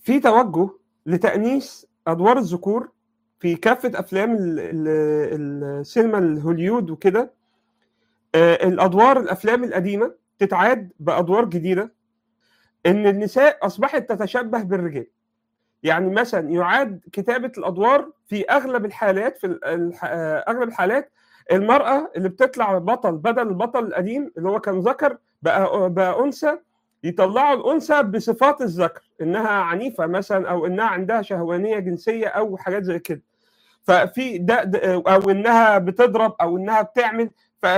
في توجه لتأنيس أدوار الذكور في كافة أفلام ال- ال- السينما الهوليود وكده آه، الأدوار الأفلام القديمة تتعاد بأدوار جديدة إن النساء أصبحت تتشبه بالرجال يعني مثلا يعاد كتابة الأدوار في أغلب الحالات في ال- الح- آه، أغلب الحالات المرأة اللي بتطلع بطل بدل البطل القديم اللي هو كان ذكر بقى بقى أنثى يطلعوا الأنثى بصفات الذكر إنها عنيفة مثلا أو إنها عندها شهوانية جنسية أو حاجات زي كده ففي ده, ده أو إنها بتضرب أو إنها بتعمل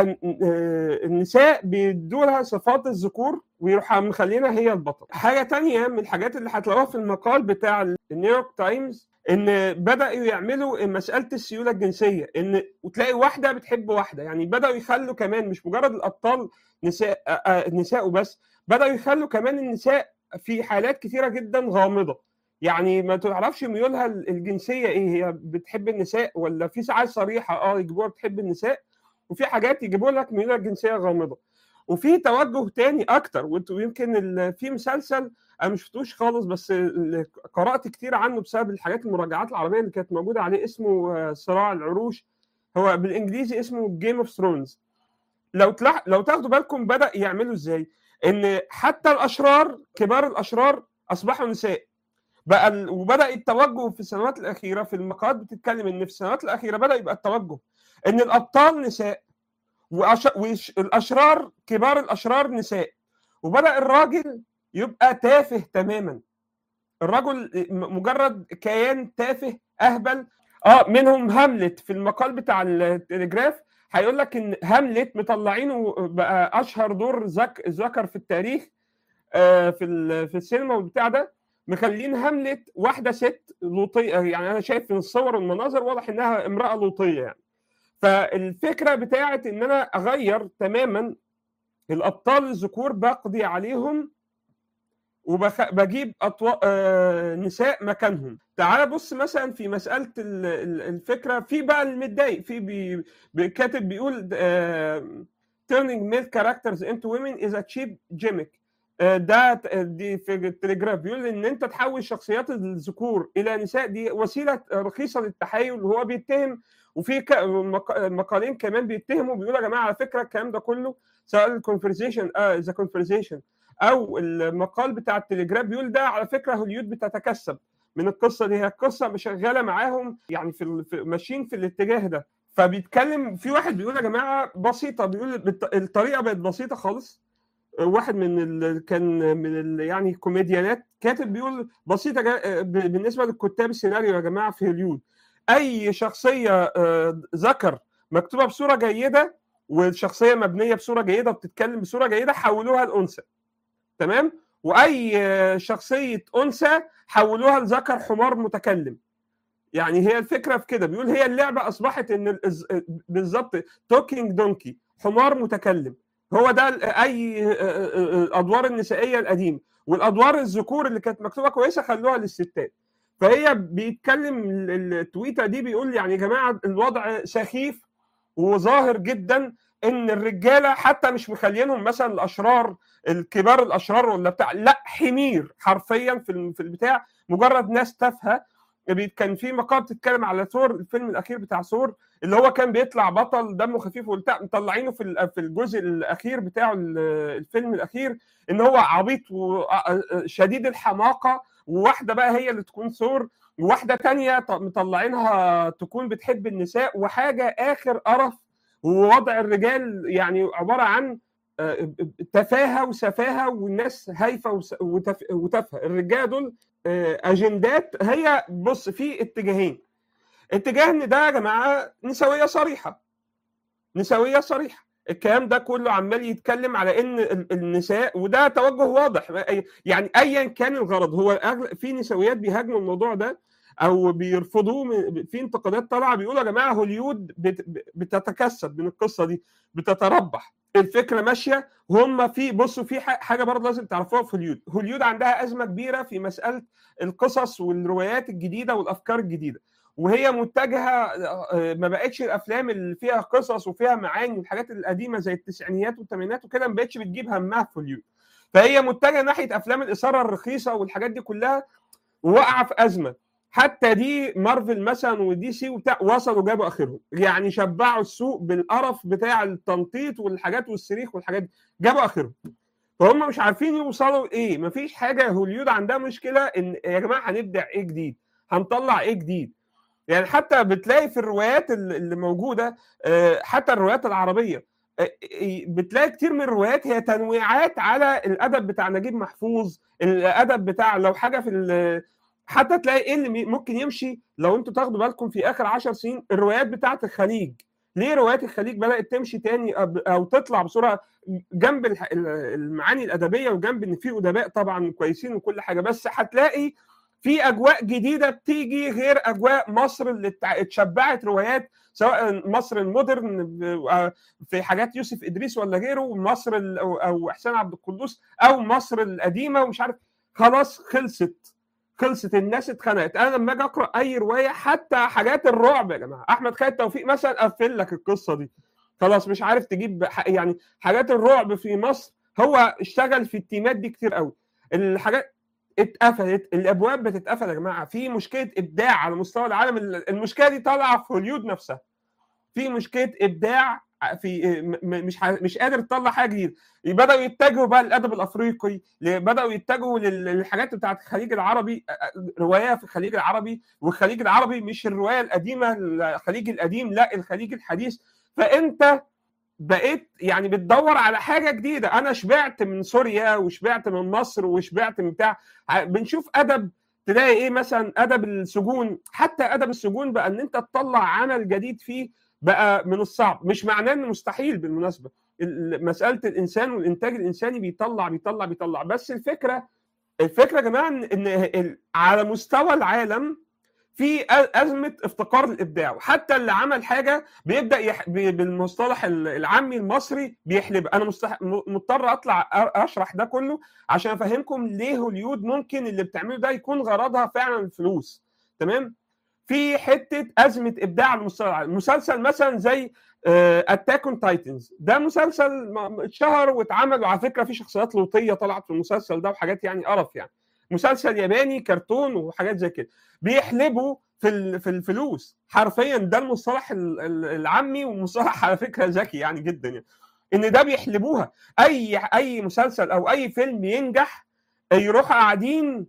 فالنساء بيدوا لها صفات الذكور ويروحوا مخلينها هي البطل حاجة تانية من الحاجات اللي هتلاقوها في المقال بتاع النيويورك تايمز ان بداوا يعملوا مساله السيوله الجنسيه ان وتلاقي واحده بتحب واحده يعني بداوا يخلوا كمان مش مجرد الابطال نساء آه، آه، نساء وبس بداوا يخلوا كمان النساء في حالات كثيره جدا غامضه يعني ما تعرفش ميولها الجنسيه ايه هي بتحب النساء ولا في ساعات صريحه اه يجيبوها بتحب النساء وفي حاجات يجيبوا لك ميولها الجنسيه غامضه وفي توجه تاني اكتر وانتوا- ويمكن ال- في مسلسل انا مش شفتوش خالص بس ال- قرات كتير عنه بسبب الحاجات المراجعات العربيه اللي كانت موجوده عليه اسمه آه، صراع العروش هو بالانجليزي اسمه جيم اوف ثرونز لو تلاح... لو تاخدوا بالكم بدا يعملوا ازاي ان حتى الاشرار كبار الاشرار اصبحوا نساء بقى ال... وبدا التوجه في السنوات الاخيره في المقالات بتتكلم ان في السنوات الاخيره بدا يبقى التوجه ان الابطال نساء وأش... والاشرار كبار الاشرار نساء وبدا الراجل يبقى تافه تماما الرجل م- مجرد كيان تافه اهبل اه منهم هاملت في المقال بتاع التليجراف هيقول لك ان هاملت مطلعينه بقى اشهر دور ذك ذكر في التاريخ آه في ال- في السينما والبتاع ده مخلين هاملت واحده ست لوطيه يعني انا شايف من الصور والمناظر واضح انها امراه لوطيه يعني فالفكره بتاعت ان انا اغير تماما الابطال الذكور بقضي عليهم وبجيب أطو... آه نساء مكانهم تعال بص مثلا في مساله ال- ال- الفكره في بقى المتضايق في بي... بي- كاتب بيقول آه turning male characters into women is a cheap gimmick آه ده ت- دي في التليجراف بيقول ان انت تحول شخصيات الذكور الى نساء دي وسيله رخيصه للتحايل وهو بيتهم وفي ك- مق- مقالين كمان بيتهموا بيقولوا يا جماعه على فكره الكلام ده كله سواء الكونفرزيشن اه ذا كونفرزيشن او المقال بتاع التليجراف بيقول ده على فكره هوليود بتتكسب من القصه دي هي القصه شغاله معاهم يعني في, ال- في ماشيين في الاتجاه ده فبيتكلم في واحد بيقول يا جماعه بسيطه بيقول بالط- الطريقه بقت بسيطه خالص واحد من ال... كان من ال... يعني كوميديانات كاتب بيقول بسيطه جا... ب- بالنسبه للكتاب السيناريو يا جماعه في هوليود اي شخصيه آه، ذكر مكتوبه بصوره جيده والشخصيه مبنيه بصوره جيده وبتتكلم بصوره جيده حولوها لانثى تمام واي آه، شخصيه انثى حولوها لذكر حمار متكلم يعني هي الفكره في كده بيقول هي اللعبه اصبحت ان ال- الز- بالظبط توكينج دونكي حمار متكلم هو ده ال- اي آه، آه، آه، الادوار النسائيه القديمه والادوار الذكور اللي كانت مكتوبه كويسه خلوها للستات فهي بيتكلم ال- ال- التويته دي بيقول يعني يا جماعه الوضع سخيف وظاهر جدا ان الرجاله حتى مش مخلينهم مثلا الاشرار الكبار الاشرار ولا بتاع لا حمير حرفيا في الم- في البتاع مجرد ناس تافهه بي- كان في مقال بتتكلم على ثور الفيلم الاخير بتاع ثور اللي هو كان بيطلع بطل دمه خفيف وبتاع مطلعينه في ال- في الجزء الاخير بتاعه ال- الفيلم الاخير ان هو عبيط وشديد الحماقه وواحده بقى هي اللي تكون ثور وواحده تانية ط- مطلعينها تكون بتحب النساء وحاجه اخر قرف ووضع الرجال يعني عباره عن آه، تفاهه وسفاهه والناس هايفه وس- وتف- وتافهه الرجاله دول آه، اجندات هي بص في اتجاهين اتجاه ان ده يا جماعه نسويه صريحه نسويه صريحه الكلام ده كله عمال يتكلم على ان ال- النساء وده توجه واضح يعني ايا كان الغرض هو أغل- في نسويات بيهاجموا الموضوع ده او بيرفضوه من- في انتقادات طالعه بيقولوا يا جماعه هوليود بت- بتتكسب من القصه دي بتتربح الفكره ماشيه هم في بصوا في ح- حاجه برضه لازم تعرفوها في هوليود هوليود عندها ازمه كبيره في مساله القصص والروايات الجديده والافكار الجديده وهي متجهه آه، ما بقتش الافلام اللي فيها قصص وفيها معاني والحاجات القديمه زي التسعينيات والثمانينات وكده ما بقتش بتجيب همها في هوليود فهي متجهه ناحيه افلام الاثاره الرخيصه والحاجات دي كلها ووقع في ازمه حتى دي مارفل مثلا ودي سي وبتاع وصلوا جابوا اخرهم يعني شبعوا السوق بالقرف بتاع التنطيط والحاجات والصريخ والحاجات دي جابوا اخرهم فهم مش عارفين يوصلوا لايه مفيش حاجه هوليود عندها مشكله ان يا جماعه هنبدع ايه جديد هنطلع ايه جديد يعني حتى بتلاقي في الروايات اللي موجوده حتى الروايات العربيه بتلاقي كتير من الروايات هي تنويعات على الادب بتاع نجيب محفوظ الادب بتاع لو حاجه في حتى تلاقي ايه اللي ممكن يمشي لو انتوا تاخدوا بالكم في اخر عشر سنين الروايات بتاعه الخليج ليه روايات الخليج بدات تمشي تاني او تطلع بصوره جنب المعاني الادبيه وجنب ان في ادباء طبعا كويسين وكل حاجه بس هتلاقي في اجواء جديده بتيجي غير اجواء مصر اللي اتشبعت روايات سواء مصر المودرن في حاجات يوسف ادريس ولا غيره مصر او احسان عبد القدوس او مصر القديمه ومش عارف خلاص خلصت خلصت الناس اتخنقت انا لما اجي اقرا اي روايه حتى حاجات الرعب يا جماعه احمد خالد توفيق مثلا قفل لك القصه دي خلاص مش عارف تجيب يعني حاجات الرعب في مصر هو اشتغل في التيمات دي كتير قوي الحاجات اتقفلت الابواب بتتقفل يا جماعه في مشكله ابداع على مستوى العالم المشكله دي طالعه في هوليود نفسها في مشكله ابداع في مش مش قادر تطلع حاجه جديده بداوا يتجهوا بقى للادب الافريقي بداوا يتجهوا للحاجات بتاعت الخليج العربي روايه في الخليج العربي والخليج العربي مش الروايه القديمه الخليج القديم لا الخليج الحديث فانت بقيت يعني بتدور على حاجه جديده انا شبعت من سوريا وشبعت من مصر وشبعت من بتاع بنشوف ادب تلاقي ايه مثلا ادب السجون حتى ادب السجون بقى ان انت تطلع عمل جديد فيه بقى من الصعب مش معناه انه مستحيل بالمناسبه مساله الانسان والانتاج الانساني بيطلع بيطلع بيطلع بس الفكره الفكره يا جماعه ان على مستوى العالم في ازمه افتقار الابداع وحتى اللي عمل حاجه بيبدا يح... بالمصطلح العامي المصري بيحلب انا مستح... مضطر اطلع اشرح ده كله عشان افهمكم ليه هوليود ممكن اللي بتعمله ده يكون غرضها فعلا الفلوس تمام في حته ازمه ابداع على مستوى العالم مسلسل مثلا زي اتاك اون تايتنز ده مسلسل اتشهر واتعمل وعلى فكره في شخصيات لوطيه طلعت في المسلسل ده وحاجات يعني قرف يعني مسلسل ياباني كرتون وحاجات زي كده بيحلبوا في في الفلوس حرفيا ده المصطلح العامي ومصطلح على فكره ذكي يعني جدا يعني ان ده بيحلبوها اي اي مسلسل او اي فيلم ينجح يروحوا قاعدين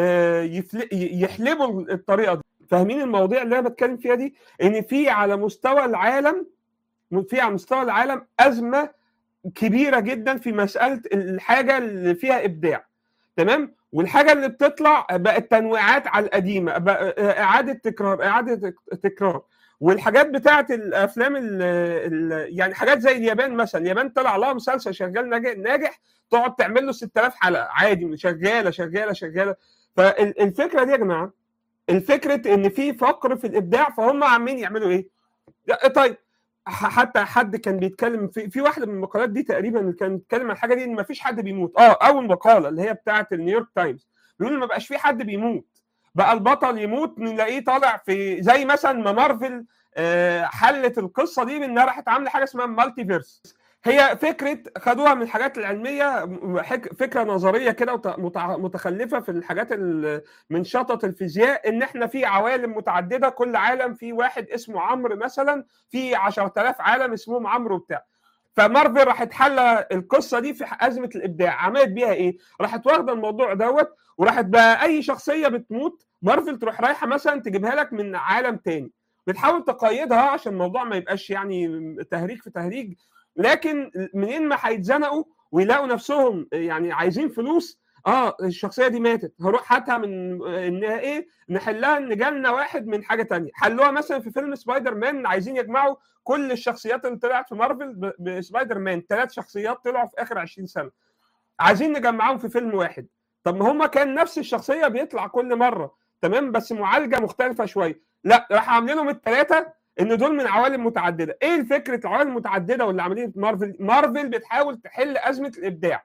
يحلبوا الطريقه دي فاهمين المواضيع اللي انا بتكلم فيها دي ان في على مستوى العالم في على مستوى العالم ازمه كبيره جدا في مساله الحاجه اللي فيها ابداع تمام والحاجه اللي بتطلع بقت تنويعات على القديمه بقى اعاده تكرار اعاده تكرار والحاجات بتاعت الافلام ال ال يعني حاجات زي اليابان مثلا اليابان طلع لها مسلسل شغال ناجح, ناجح تقعد تعمل له 6000 حلقه عادي شغاله شغاله شغاله فالفكره دي يا جماعه الفكره ان في فقر في الابداع فهم عاملين يعملوا ايه؟ طيب حتى حد كان بيتكلم في في واحده من المقالات دي تقريبا اللي كان بيتكلم عن الحاجه دي ان ما فيش حد بيموت اه اول مقاله اللي هي بتاعه النيويورك تايمز بيقول ما بقاش في حد بيموت بقى البطل يموت نلاقيه طالع في زي مثلا ما مارفل آه حلت القصه دي بانها راحت عامله حاجه اسمها مالتي فيرس هي فكره خدوها من الحاجات العلميه فكره نظريه كده متخلفه في الحاجات من شطط الفيزياء ان احنا في عوالم متعدده كل عالم في واحد اسمه عمرو مثلا في 10000 عالم اسمهم عمرو وبتاع فمارفل راحت حل القصه دي في ازمه الابداع عملت بيها ايه راحت واخده الموضوع دوت وراحت بقى اي شخصيه بتموت مارفل تروح رايحه مثلا تجيبها لك من عالم تاني بتحاول تقيدها عشان الموضوع ما يبقاش يعني تهريج في تهريج لكن منين ما هيتزنقوا ويلاقوا نفسهم يعني عايزين فلوس اه الشخصيه دي ماتت هروح هاتها من انها ايه نحلها ان جالنا واحد من حاجه تانية حلوها مثلا في فيلم سبايدر مان عايزين يجمعوا كل الشخصيات اللي طلعت في مارفل بسبايدر مان ثلاث شخصيات طلعوا في اخر 20 سنه عايزين نجمعهم في فيلم واحد طب ما هما كان نفس الشخصيه بيطلع كل مره تمام بس معالجه مختلفه شويه لا راح عاملينهم الثلاثه ان دول من عوالم متعدده ايه فكره العوالم المتعدده واللي عمليه مارفل مارفل بتحاول تحل ازمه الابداع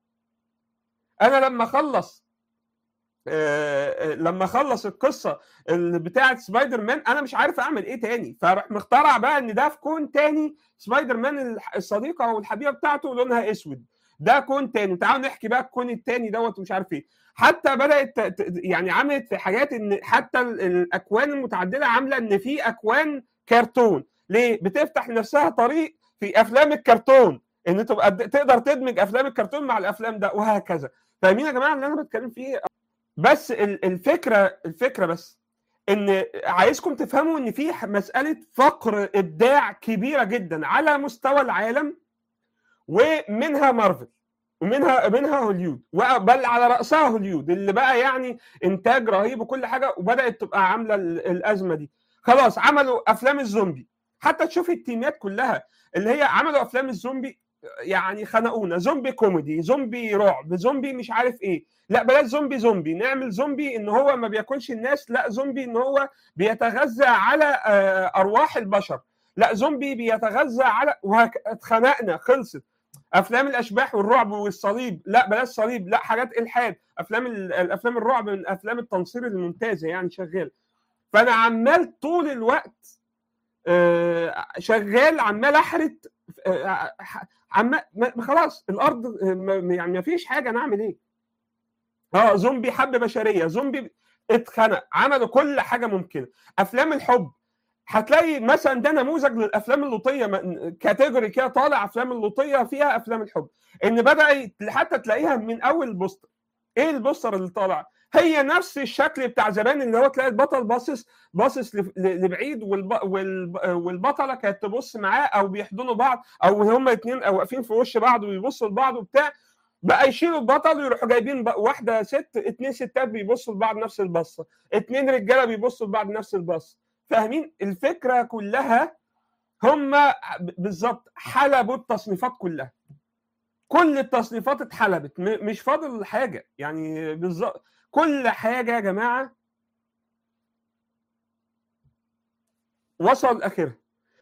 انا لما اخلص آه لما اخلص القصه اللي بتاعه سبايدر مان انا مش عارف اعمل ايه تاني فراح مخترع بقى ان ده في كون تاني سبايدر مان الصديقه او الحبيبه بتاعته لونها اسود ده كون تاني تعالوا نحكي بقى الكون التاني دوت ومش عارف ايه حتى بدات يعني عملت في حاجات ان حتى الاكوان المتعدده عامله ان في اكوان كرتون ليه بتفتح لنفسها طريق في افلام الكرتون ان تبقى تقدر تدمج افلام الكرتون مع الافلام ده وهكذا فاهمين يا جماعه اللي انا بتكلم فيه بس الفكره الفكره بس ان عايزكم تفهموا ان في مساله فقر ابداع كبيره جدا على مستوى العالم ومنها مارفل ومنها منها هوليود بل على راسها هوليود اللي بقى يعني انتاج رهيب وكل حاجه وبدات تبقى عامله الازمه دي خلاص عملوا افلام الزومبي حتى تشوف التيمات كلها اللي هي عملوا افلام الزومبي يعني خنقونا زومبي كوميدي زومبي رعب زومبي مش عارف ايه لا بلاش زومبي زومبي نعمل زومبي ان هو ما بياكلش الناس لا زومبي ان هو بيتغذى على ارواح البشر لا زومبي بيتغذى على اتخنقنا خلصت افلام الاشباح والرعب والصليب لا بلاش صليب لا حاجات الحاد افلام الافلام الرعب من افلام التنصير الممتازه يعني شغال فانا عمال طول الوقت شغال عمال احرت عمال خلاص الارض يعني ما فيش حاجه نعمل ايه اه زومبي حب بشريه زومبي اتخنق عملوا كل حاجه ممكنه افلام الحب هتلاقي مثلا ده نموذج للافلام اللوطيه كاتيجوري كده طالع افلام اللوطيه فيها افلام الحب ان بدا حتى تلاقيها من اول البوستر ايه البوستر اللي طالع هي نفس الشكل بتاع زمان اللي هو تلاقي البطل باصص باصص لبعيد والبطله كانت تبص معاه او بيحضنوا بعض او هما الاثنين او واقفين في وش بعض ويبصوا لبعض وبتاع بقى يشيلوا البطل ويروحوا جايبين واحده ست اتنين ستات بيبصوا لبعض نفس البصه اتنين رجاله بيبصوا لبعض نفس البصه فاهمين الفكره كلها هم بالظبط حلبوا التصنيفات كلها كل التصنيفات اتحلبت مش فاضل حاجه يعني بالظبط كل حاجه يا جماعه وصل اخرها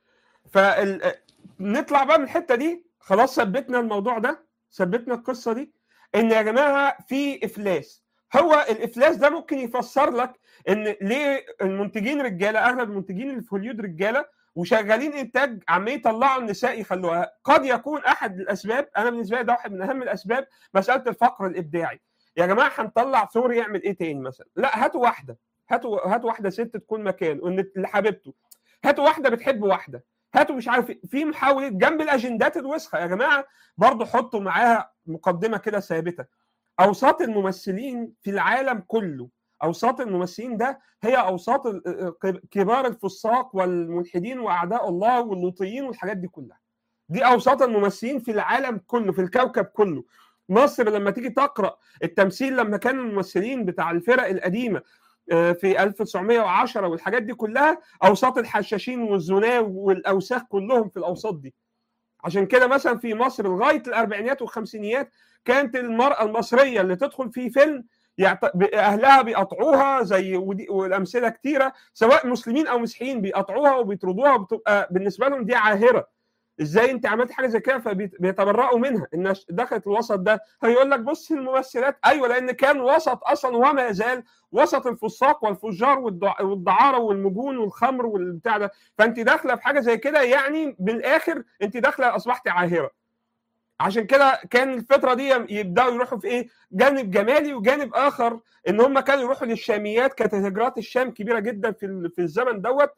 فنطلع بقى من الحته دي خلاص ثبتنا الموضوع ده ثبتنا القصه دي ان يا جماعه في افلاس هو الافلاس ده ممكن يفسر لك ان ليه المنتجين رجاله اغلب المنتجين اللي في هوليود رجاله وشغالين انتاج عمال يطلعوا النساء يخلوها قد يكون احد الاسباب انا بالنسبه لي ده واحد من اهم الاسباب مساله الفقر الابداعي يا جماعه هنطلع ثور يعمل ايه تاني مثلا لا هاتوا واحده هاتوا هاتوا واحده ست تكون مكان وان اللي حبيبته هاتوا واحده بتحب واحده هاتوا مش عارف في محاوله جنب الاجندات الوسخه يا جماعه برضه حطوا معاها مقدمه كده ثابته اوساط الممثلين في العالم كله اوساط الممثلين ده هي اوساط كبار الفساق والملحدين واعداء الله واللوطيين والحاجات دي كلها دي اوساط الممثلين في العالم كله في الكوكب كله مصر لما تيجي تقرا التمثيل لما كان الممثلين بتاع الفرق القديمه في 1910 والحاجات دي كلها اوساط الحشاشين والزنا والاوساخ كلهم في الاوساط دي عشان كده مثلا في مصر لغايه الاربعينيات والخمسينيات كانت المراه المصريه اللي تدخل في فيلم يعت... اهلها بيقطعوها زي ودي... والامثله كتيره سواء مسلمين او مسيحيين بيقطعوها وبيطردوها وبتبقى بالنسبه لهم دي عاهره ازاي انت عملت حاجه زي كده فبيتبرأوا منها ان دخلت الوسط ده هيقول لك بص الممثلات ايوه لان كان وسط اصلا وما يزال وسط الفساق والفجار والدعاره والمجون والخمر والبتاع ده فانت داخله في حاجه زي كده يعني بالاخر انت داخله اصبحت عاهره عشان كده كان الفتره دي يبداوا يروحوا في ايه جانب جمالي وجانب اخر ان هم كانوا يروحوا للشاميات كانت هجرات الشام كبيره جدا في في الزمن دوت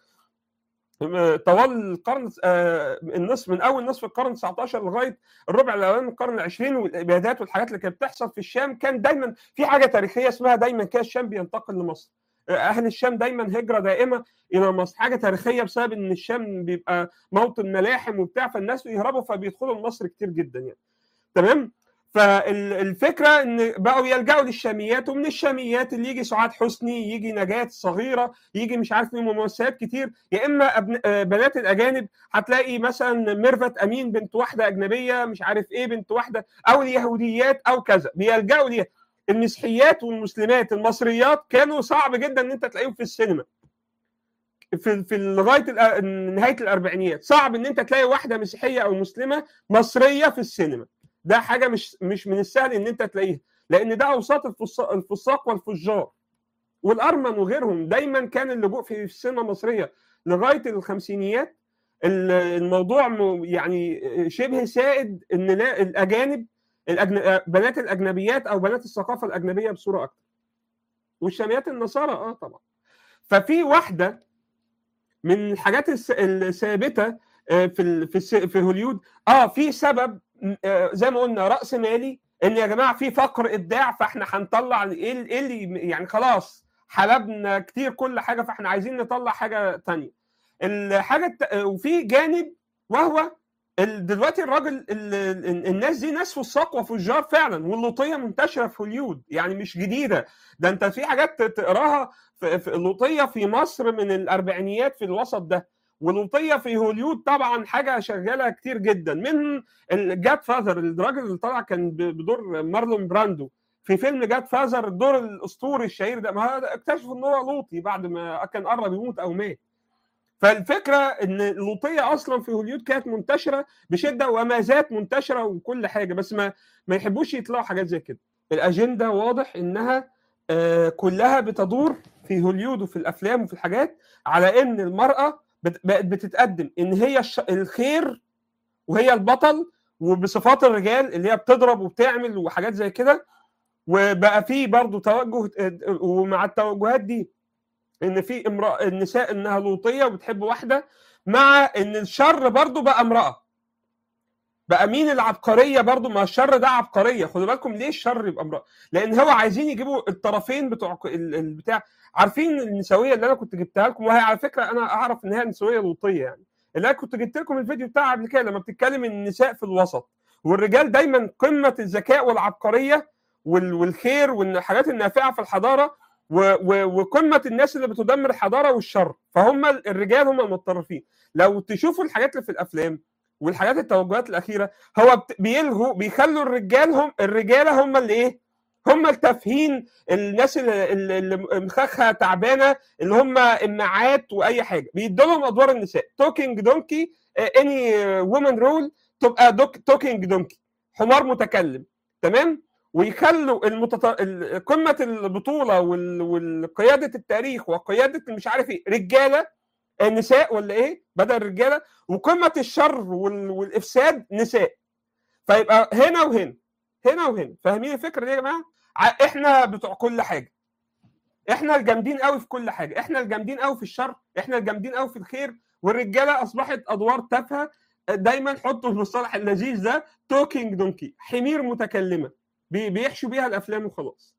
طوال القرن النصف من اول نصف القرن 19 لغايه الربع الاولاني من القرن العشرين والابادات والحاجات اللي كانت بتحصل في الشام كان دايما في حاجه تاريخيه اسمها دايما كده الشام بينتقل لمصر اهل الشام دايما هجره دائمه الى مصر حاجه تاريخيه بسبب ان الشام بيبقى موطن ملاحم وبتاع فالناس يهربوا فبيدخلوا لمصر كتير جدا يعني تمام فالفكره ان بقوا يلجأوا للشاميات ومن الشاميات اللي يجي سعاد حسني يجي نجاة صغيره يجي مش عارف مين ممثلات كتير يا اما أبن... بنات الاجانب هتلاقي مثلا ميرفت امين بنت واحده اجنبيه مش عارف ايه بنت واحده او اليهوديات او كذا بيلجأوا ليها المسيحيات والمسلمات المصريات كانوا صعب جدا ان انت تلاقيهم في السينما في في لغايه نهايه الاربعينيات صعب ان انت تلاقي واحده مسيحيه او مسلمه مصريه في السينما ده حاجه مش مش من السهل ان انت تلاقيها لان ده اوساط الفساق والفجار والارمن وغيرهم دايما كان اللجوء في السينما المصريه لغايه الخمسينيات الموضوع يعني شبه سائد ان الاجانب الأجن... بنات الاجنبيات او بنات الثقافه الاجنبيه بصوره اكتر والشاميات النصارى اه طبعا ففي واحده من الحاجات الس- الثابته آه، في ال- في الس- في هوليود اه في سبب آه، زي ما قلنا راس مالي ان يا جماعه في فقر ابداع فاحنا هنطلع ايه ال- إيه اللي يعني خلاص حلبنا كتير كل حاجه فاحنا عايزين نطلع حاجه تانية الحاجه الت... وفي جانب وهو ال- دلوقتي الراجل ال- ال- الناس دي ناس فساق وفجار فعلا واللوطيه منتشره في هوليود يعني مش جديده ده انت في حاجات تقراها في في اللوطيه في مصر من الاربعينيات في الوسط ده واللوطيه في هوليود طبعا حاجه شغاله كتير جدا من الجاد فاذر الراجل اللي طلع كان ب- بدور مارلون براندو في فيلم جاد فازر الدور الاسطوري الشهير ده ما هو اكتشفوا ان هو لوطي بعد ما كان قرب يموت او مات فالفكره ان اللوطيه اصلا في هوليود كانت منتشره بشده وما زالت منتشره وكل حاجه بس ما ما يحبوش يطلعوا حاجات زي كده الاجنده واضح انها آه، كلها بتدور في هوليود وفي الافلام وفي الحاجات على ان المراه بت- بقت بتتقدم ان هي الش- الخير وهي البطل وبصفات الرجال اللي هي بتضرب وبتعمل وحاجات زي كده وبقى في برضه توجه ومع التوجهات دي ان في امراه النساء انها لوطيه وبتحب واحده مع ان الشر برضه بقى امراه بقى مين العبقريه برضه ما الشر ده عبقريه خدوا بالكم ليه الشر يبقى امراه لان هو عايزين يجيبوا الطرفين بتوع ال- البتاع عارفين النسويه اللي انا كنت جبتها لكم وهي على فكره انا اعرف ان هي نسويه لوطيه يعني اللي انا كنت جبت لكم الفيديو بتاعها قبل كده لما بتتكلم ان النساء في الوسط والرجال دايما قمه الذكاء والعبقريه وال- والخير والحاجات النافعه في الحضاره و- و- وقمه الناس اللي بتدمر الحضاره والشر فهم الرجال هم المتطرفين لو تشوفوا الحاجات اللي في الافلام والحاجات التوجهات الاخيره هو بت- بيلغوا بيخلوا الرجال هم الرجاله هم اللي ايه هم التافهين الناس اللي, اللي اللي مخخه تعبانه اللي هم امعات واي حاجه بيدوا لهم ادوار النساء توكينج دونكي اني وومن رول تبقى دوك توكينج دونكي حمار متكلم تمام ويخلوا المتط... ال- قمه البطوله وال... والقياده التاريخ وقياده مش عارف ايه رجاله النساء ولا ايه بدل الرجاله وقمه الشر وال... والافساد نساء فيبقى هنا وهنا هنا وهنا فاهمين الفكره دي يا جماعه ع- احنا بتوع كل حاجه احنا الجامدين قوي في كل حاجه احنا الجامدين قوي في الشر احنا الجامدين قوي في الخير والرجاله اصبحت ادوار تافهه دايما حطوا المصطلح اللذيذ ده توكينج دونكي حمير متكلمه بي- بيحشوا بيها الافلام وخلاص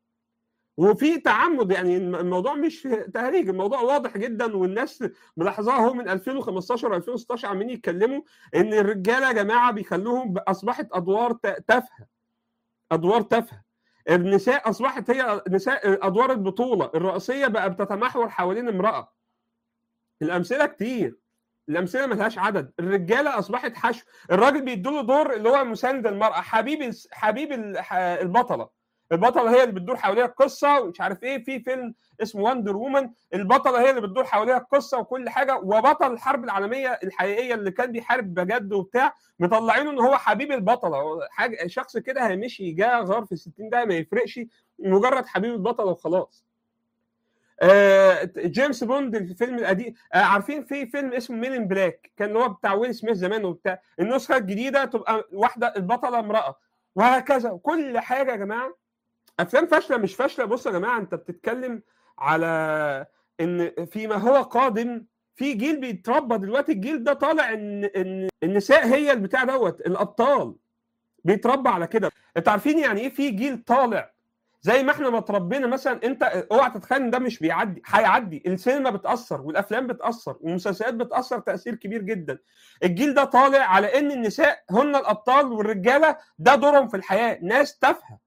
وفي تعمد يعني الم- الموضوع مش تهريج الموضوع واضح جدا والناس ملاحظاها هو من 2015 و2016 عمالين يتكلموا ان الرجاله يا جماعه بيخلوهم اصبحت ادوار ت- تافهه ادوار تافهه النساء اصبحت هي نساء ادوار البطوله الرئيسيه بقى بتتمحور حوالين امراه الامثله كتير الامثله ملهاش عدد الرجاله اصبحت حشو الراجل بيدوله دور اللي هو مساند المراه حبيب الس- حبيب ال- ح- البطله البطله هي اللي بتدور حواليها القصه ومش عارف ايه في فيلم اسمه وندر وومن البطله هي اللي بتدور حواليها القصه وكل حاجه وبطل الحرب العالميه الحقيقيه اللي كان بيحارب بجد وبتاع مطلعينه ان هو حبيب البطله هو حاجه شخص كده هيمشي جه غار في 60 ده ما يفرقش مجرد حبيب البطله وخلاص آه، جيمس بوند الفيلم القديم آه، عارفين في فيلم اسمه مين ان بلاك كان اللي هو بتاع ويل سميث زمان وبتاع النسخه الجديده تبقى واحده البطله امراه وهكذا كل حاجه يا جماعه افلام فاشله مش فاشله بص يا جماعه انت بتتكلم على ان فيما هو قادم في جيل بيتربى دلوقتي الجيل ده طالع ان ان النساء هي البتاع دوت الابطال بيتربى على كده انتوا عارفين يعني ايه في جيل طالع زي ما احنا ما اتربينا مثلا انت اوعى تتخيل ان ده مش بيعدي هيعدي السينما بتاثر والافلام بتاثر والمسلسلات بتاثر تاثير كبير جدا الجيل ده طالع على ان النساء هن الابطال والرجاله ده دورهم في الحياه ناس تافهه